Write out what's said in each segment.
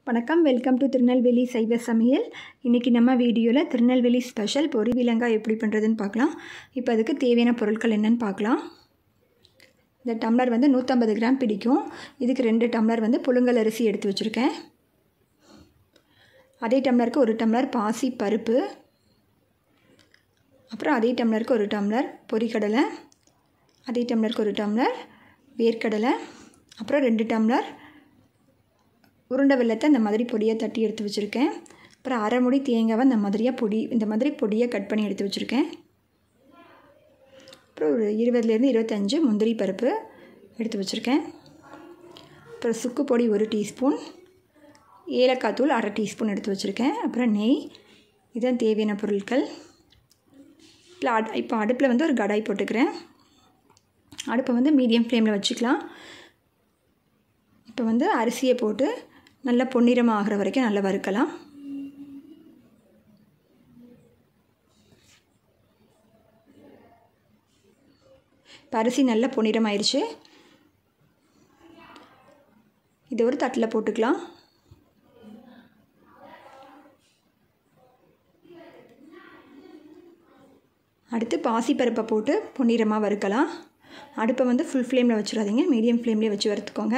வணக்கம் welcome to Tirunelveli சைவ சமையல் இன்றைக்கி நம்ம வீடியோவில் திருநெல்வேலி ஸ்பெஷல் பொரி விலங்காய் எப்படி பண்ணுறதுன்னு பார்க்கலாம் இப்போ அதுக்கு தேவையான பொருட்கள் என்னன்னு பார்க்கலாம் இந்த டம்ளர் வந்து நூற்றம்பது கிராம் பிடிக்கும் இதுக்கு ரெண்டு டம்ளர் வந்து புழுங்கல் அரிசி எடுத்து வச்சுருக்கேன் அதே டம்ளருக்கு ஒரு டம்ளர் பாசி பருப்பு அப்புறம் அதே டம்ளருக்கு ஒரு டம்ளர் பொரிக்கடலை அதே டம்ளருக்கு ஒரு டம்ளர் வேர்க்கடலை அப்புறம் ரெண்டு டம்ளர் உருண்டை வெள்ளத்தை இந்த மாதிரி பொடியை தட்டி எடுத்து வச்சுருக்கேன் அப்புறம் அரை முடி தேங்காவை இந்த மாதிரியாக பொடி இந்த மாதிரி பொடியை கட் பண்ணி எடுத்து வச்சுருக்கேன் அப்புறம் ஒரு இருபதுலேருந்து இருபத்தஞ்சு முந்திரி பருப்பு எடுத்து வச்சுருக்கேன் அப்புறம் சுக்கு பொடி ஒரு டீஸ்பூன் ஏலக்காய் தூள் அரை டீஸ்பூன் எடுத்து வச்சுருக்கேன் அப்புறம் நெய் இதுதான் தேவையான பொருட்கள் இல்லை அட் இப்போ அடுப்பில் வந்து ஒரு கடாய் போட்டுக்கிறேன் அடுப்பை வந்து மீடியம் ஃப்ளேமில் வச்சுக்கலாம் இப்போ வந்து அரிசியை போட்டு நல்லா பொன்னிறமாக ஆகிற வரைக்கும் நல்லா வறுக்கலாம் இப்போ அரிசி நல்லா பொன்னிறமாயிருச்சு இதை ஒரு தட்டில் போட்டுக்கலாம் அடுத்து பாசிப்பருப்பை போட்டு பொன்னிறமாக வறுக்கலாம் அடுப்பை வந்து ஃபுல் ஃப்ளேமில் வச்சிடாதீங்க மீடியம் ஃப்ளேம்லேயே வச்சு வறுத்துக்கோங்க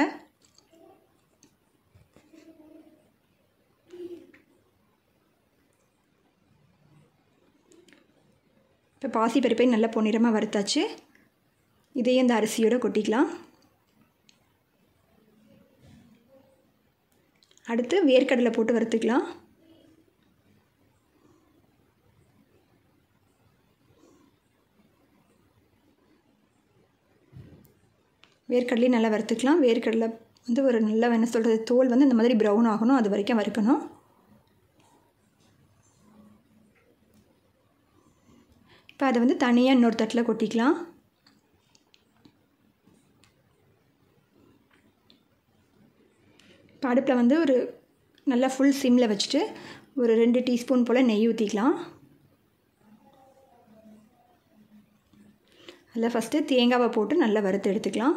இப்போ பாசி பருப்பை நல்லா பொன்னிறமாக வறுத்தாச்சு இதையும் இந்த அரிசியோடு கொட்டிக்கலாம் அடுத்து வேர்க்கடலை போட்டு வறுத்துக்கலாம் வேர்க்கடலையும் நல்லா வறுத்துக்கலாம் வேர்க்கடலை வந்து ஒரு நல்ல என்ன சொல்கிறது தோல் வந்து இந்த மாதிரி ப்ரௌன் ஆகணும் அது வரைக்கும் வறுக்கணும் இப்போ அதை வந்து தனியாக இன்னொரு தட்டில் கொட்டிக்கலாம் இப்போ அடுப்பில் வந்து ஒரு நல்லா ஃபுல் சிம்மில் வச்சுட்டு ஒரு ரெண்டு டீஸ்பூன் போல் நெய் ஊற்றிக்கலாம் அதில் ஃபஸ்ட்டு தேங்காவை போட்டு நல்லா வறுத்து எடுத்துக்கலாம்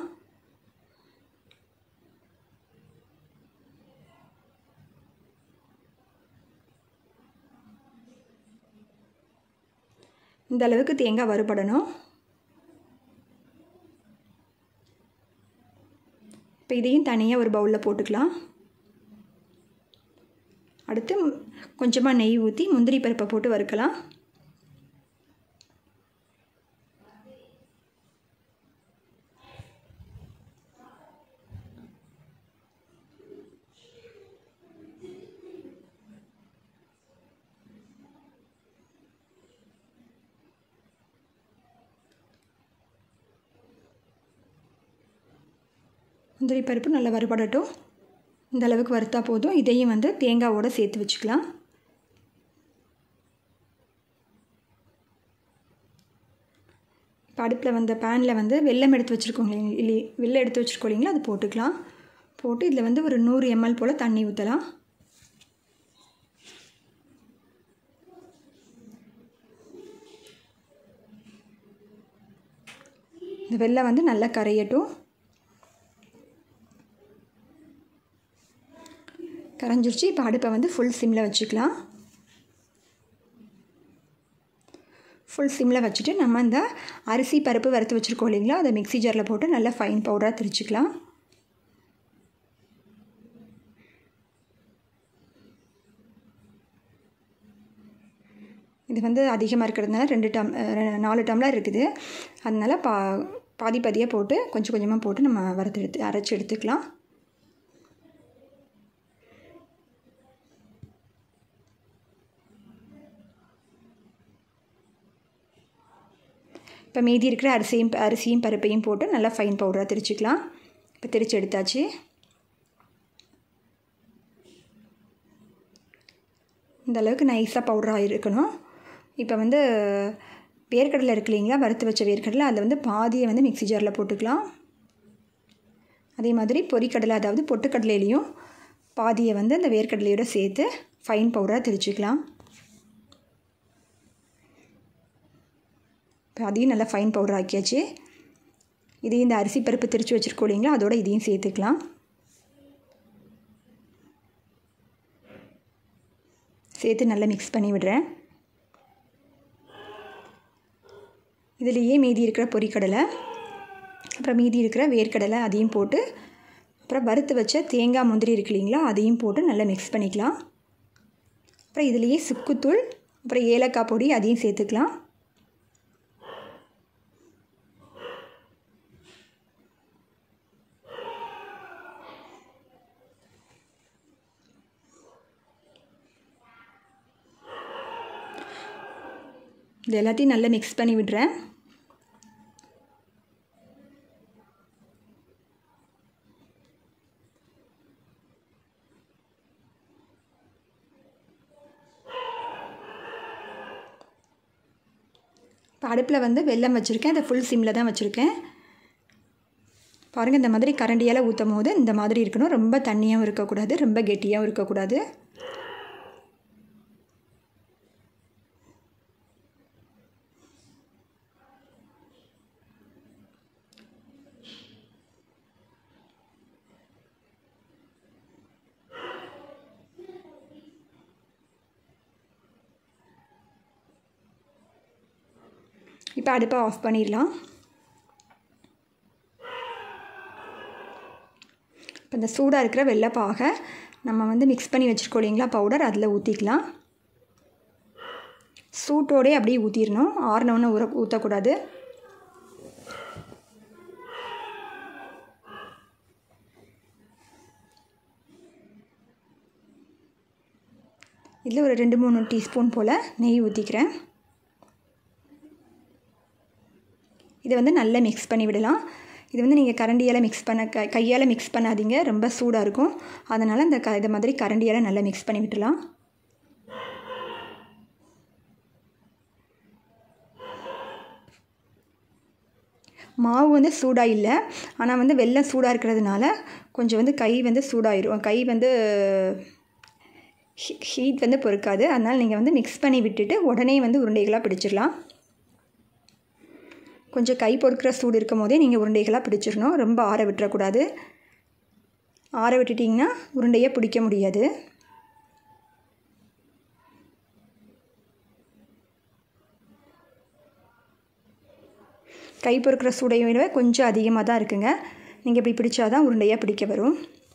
இந்த அளவுக்கு தேங்காய் வறுபடணும் இப்போ இதையும் தனியாக ஒரு பவுலில் போட்டுக்கலாம் அடுத்து கொஞ்சமாக நெய் ஊற்றி முந்திரி பருப்பை போட்டு வறுக்கலாம் முந்திரி பருப்பு நல்லா வறுபடட்டும் இந்த அளவுக்கு வறுத்தா போதும் இதையும் வந்து தேங்காவோடு சேர்த்து வச்சுக்கலாம் இப்போ அடுப்பில் வந்த பேனில் வந்து வெள்ளம் எடுத்து வச்சுருக்கோங்க இல்லை வெள்ளம் எடுத்து வச்சுருக்கோம் இல்லைங்களா அது போட்டுக்கலாம் போட்டு இதில் வந்து ஒரு நூறு எம்எல் போல் தண்ணி ஊற்றலாம் இந்த வெள்ளம் வந்து நல்லா கரையட்டும் கரைஞ்சிருச்சு இப்போ அடுப்பை வந்து ஃபுல் சிம்மில் வச்சுக்கலாம் ஃபுல் சிம்மில் வச்சுட்டு நம்ம இந்த அரிசி பருப்பு வறுத்து வச்சுருக்கோம் இல்லைங்களா அதை மிக்ஸி ஜாரில் போட்டு நல்லா ஃபைன் பவுடராக திரிச்சிக்கலாம் இது வந்து அதிகமாக இருக்கிறதுனால ரெண்டு டம் நாலு டம்ளர் இருக்குது அதனால் பா பாதி பாதியாக போட்டு கொஞ்சம் கொஞ்சமாக போட்டு நம்ம வறுத்து எடுத்து அரைச்சி எடுத்துக்கலாம் இப்போ மீதி இருக்கிற அரிசியும் அரிசியும் பருப்பையும் போட்டு நல்லா ஃபைன் பவுடராக திரிச்சிக்கலாம் இப்போ திரிச்சு எடுத்தாச்சு இந்த அளவுக்கு நைஸாக பவுடராக இருக்கணும் இப்போ வந்து வேர்க்கடலை இருக்கு இல்லைங்களா வறுத்து வச்ச வேர்க்கடலை அதில் வந்து பாதியை வந்து மிக்ஸி ஜாரில் போட்டுக்கலாம் அதே மாதிரி பொரிக்கடலை அதாவது பொட்டுக்கடலையிலையும் பாதியை வந்து அந்த வேர்க்கடலையோடு சேர்த்து ஃபைன் பவுடராக திரிச்சிக்கலாம் இப்போ அதையும் நல்லா ஃபைன் பவுடர் ஆக்கியாச்சு இதையும் இந்த அரிசி பருப்பு திரித்து வச்சுருக்கோம் இல்லைங்களா அதோட இதையும் சேர்த்துக்கலாம் சேர்த்து நல்லா மிக்ஸ் பண்ணி விடுறேன் இதுலேயே மீதி இருக்கிற பொரிக்கடலை அப்புறம் மீதி இருக்கிற வேர்க்கடலை அதையும் போட்டு அப்புறம் வறுத்து வச்ச தேங்காய் முந்திரி இருக்கு இல்லைங்களா அதையும் போட்டு நல்லா மிக்ஸ் பண்ணிக்கலாம் அப்புறம் இதுலேயே சுக்குத்தூள் அப்புறம் ஏலக்காய் பொடி அதையும் சேர்த்துக்கலாம் இது எல்லாத்தையும் நல்லா மிக்ஸ் பண்ணி விடுறேன் இப்போ அடுப்பில் வந்து வெல்லம் வச்சுருக்கேன் அதை ஃபுல் சிம்மில் தான் வச்சுருக்கேன் பாருங்கள் இந்த மாதிரி கரண்டியால் ஊற்றும் போது இந்த மாதிரி இருக்கணும் ரொம்ப தண்ணியாகவும் இருக்கக்கூடாது ரொம்ப கெட்டியாகவும் இருக்கக்கூடாது இப்போ அடுப்பை ஆஃப் பண்ணிடலாம் இப்போ இந்த சூடாக இருக்கிற வெள்ளைப்பாகை நம்ம வந்து மிக்ஸ் பண்ணி வச்சுருக்கோம் இல்லைங்களா பவுடர் அதில் ஊற்றிக்கலாம் சூட்டோடே அப்படியே ஊற்றிடணும் ஆறினவுன்னு ஊற ஊற்றக்கூடாது இதில் ஒரு ரெண்டு மூணு டீஸ்பூன் போல் நெய் ஊற்றிக்கிறேன் இதை வந்து நல்லா மிக்ஸ் பண்ணி விடலாம் இது வந்து நீங்கள் கரண்டியால் மிக்ஸ் பண்ண க கையால் மிக்ஸ் பண்ணாதீங்க ரொம்ப சூடாக இருக்கும் அதனால் இந்த க இதை மாதிரி கரண்டியால் நல்லா மிக்ஸ் பண்ணி விட்டுலாம் மாவு வந்து சூடாக இல்லை ஆனால் வந்து வெள்ளம் சூடாக இருக்கிறதுனால கொஞ்சம் வந்து கை வந்து சூடாயிரும் கை வந்து ஹீட் வந்து பொறுக்காது அதனால் நீங்கள் வந்து மிக்ஸ் பண்ணி விட்டுட்டு உடனே வந்து உருண்டைகளாக பிடிச்சிடலாம் கொஞ்சம் கை பொறுக்கிற சூடு இருக்கும் போதே நீங்கள் உருண்டைகளாக பிடிச்சிடணும் ரொம்ப ஆற விட்டுறக்கூடாது ஆற விட்டுட்டிங்கன்னா உருண்டையை பிடிக்க முடியாது கை பொறுக்கிற சூடையை விட கொஞ்சம் அதிகமாக தான் இருக்குங்க நீங்கள் இப்படி பிடிச்சாதான் உருண்டையாக பிடிக்க வரும்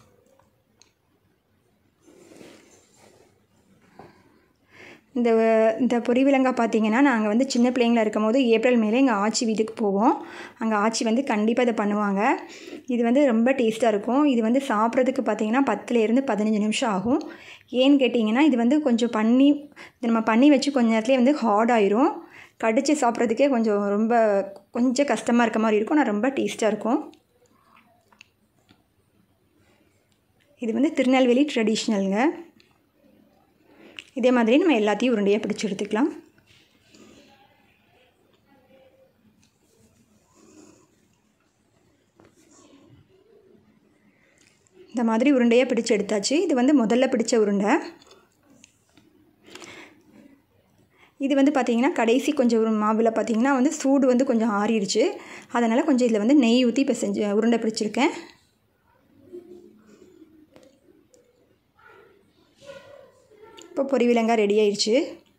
இந்த இந்த பொரிவிலங்காய் பார்த்தீங்கன்னா நாங்கள் வந்து சின்ன பிள்ளைங்களா இருக்கும் போது ஏப்ரல் மேலே எங்கள் ஆச்சி வீட்டுக்கு போவோம் அங்கே ஆச்சி வந்து கண்டிப்பாக இதை பண்ணுவாங்க இது வந்து ரொம்ப டேஸ்ட்டாக இருக்கும் இது வந்து சாப்பிட்றதுக்கு பார்த்தீங்கன்னா பத்துலேருந்து பதினஞ்சு நிமிஷம் ஆகும் ஏன்னு கேட்டிங்கன்னா இது வந்து கொஞ்சம் பண்ணி இது நம்ம பண்ணி வச்சு கொஞ்ச நேரத்துலேயே வந்து ஹார்ட் ஆயிரும் கடித்து சாப்பிட்றதுக்கே கொஞ்சம் ரொம்ப கொஞ்சம் கஷ்டமாக இருக்க மாதிரி இருக்கும் ஆனால் ரொம்ப டேஸ்ட்டாக இருக்கும் இது வந்து திருநெல்வேலி ட்ரெடிஷ்னலுங்க இதே மாதிரி நம்ம எல்லாத்தையும் உருண்டையாக பிடிச்சி எடுத்துக்கலாம் இந்த மாதிரி உருண்டையாக பிடிச்சி எடுத்தாச்சு இது வந்து முதல்ல பிடிச்ச உருண்டை இது வந்து பார்த்திங்கன்னா கடைசி கொஞ்சம் மாவில் பார்த்திங்கன்னா வந்து சூடு வந்து கொஞ்சம் ஆறிடுச்சு அதனால் கொஞ்சம் இதில் வந்து நெய் ஊற்றி இப்போ செஞ்சு உருண்டை பிடிச்சிருக்கேன் இப்போ பொரிவிலங்காய் ரெடி ஆயிடுச்சு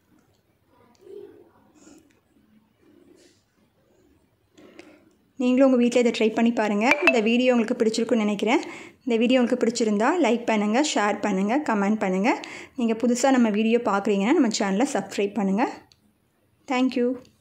நீங்களும் உங்கள் வீட்டில் இதை ட்ரை பண்ணி பாருங்கள் இந்த வீடியோ உங்களுக்கு பிடிச்சிருக்குன்னு நினைக்கிறேன் இந்த வீடியோ உங்களுக்கு பிடிச்சிருந்தா லைக் பண்ணுங்கள் ஷேர் பண்ணுங்கள் கமெண்ட் பண்ணுங்கள் நீங்கள் புதுசாக நம்ம வீடியோ பார்க்குறீங்கன்னா நம்ம சேனலை சப்ஸ்கிரைப் பண்ணுங்கள் தேங்க்யூ